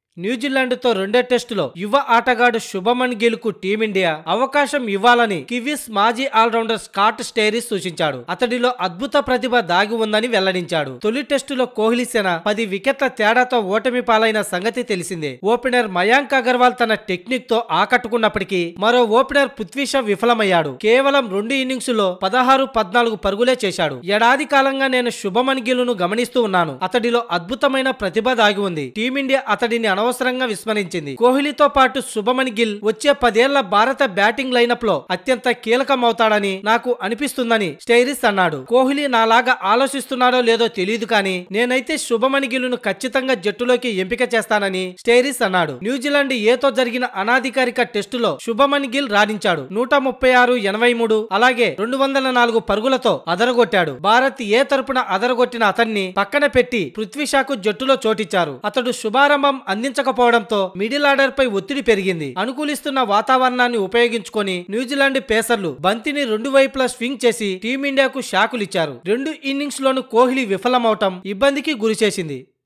న్యూజిలాండ్తో రెండో టెస్టులో యువ ఆటగాడు శుభమన్ గిల్కు టీమిండియా అవకాశం ఇవ్వాలని కివీస్ మాజీ ఆల్రౌండర్ స్కాట్ స్టేరిస్ సూచించాడు అతడిలో అద్భుత ప్రతిభ దాగి ఉందని వెల్లడించాడు తొలి టెస్టులో కోహ్లీ సేన పది వికెట్ల తేడాతో ఓటమి పాలైన సంగతి తెలిసిందే ఓపెనర్ మయాంక్ అగర్వాల్ తన టెక్నిక్ తో ఆకట్టుకున్నప్పటికీ మరో ఓపెనర్ పృథ్వీషా విఫలమయ్యాడు కేవలం రెండు ఇన్నింగ్స్ లో పదహారు పద్నాలుగు పరుగులే చేశాడు ఏడాది కాలంగా నేను శుభమన్ గిల్ను గమనిస్తూ ఉన్నాను అతడిలో అద్భుతమైన ప్రతిభ దాగి ఉంది టీమిండియా అతడిని అనవసరంగా విస్మరించింది కోహ్లీతో పాటు శుభమన్ గిల్ వచ్చే పదేళ్ల భారత బ్యాటింగ్ లైనప్ లో అత్యంత కీలకమవుతాడని నాకు అనిపిస్తుందని స్టైరిస్ అన్నాడు కోహ్లీ నాలాగా ఆలోచిస్తున్నాడో లేదో తెలియదు కానీ నేనైతే శుభమన్ గిల్ను ఖచ్చితంగా జట్టులోకి ఎంపిక చేస్తానని స్టైరిస్ అన్నాడు న్యూజిలాండ్ ఏతో జరిగిన అనాధికారిక టెస్టులో శుభమన్ గిల్ రాణించాడు నూట ముప్పై ఆరు ఎనభై మూడు అలాగే రెండు వందల నాలుగు పరుగులతో అదరగొట్టాడు భారత్ ఏ తరపున అదరగొట్టిన అతన్ని పక్కన పెట్టి పృథ్వీషాకు జట్టులో చోటిచ్చారు అతడు శుభారంభం అందించకపోవడంతో మిడిల్ ఆర్డర్ పై ఒత్తిడి పెరిగింది అనుకూలిస్తున్న వాతావరణాన్ని ఉపయోగించుకొని న్యూజిలాండ్ పేసర్లు బంతిని రెండు వైపులా స్వింగ్ చేసి టీమిండియాకు షాకులిచ్చారు రెండు ఇన్నింగ్స్ లోను కోహ్లీ విఫలమవటం ఇబ్బందికి గురిచేసింది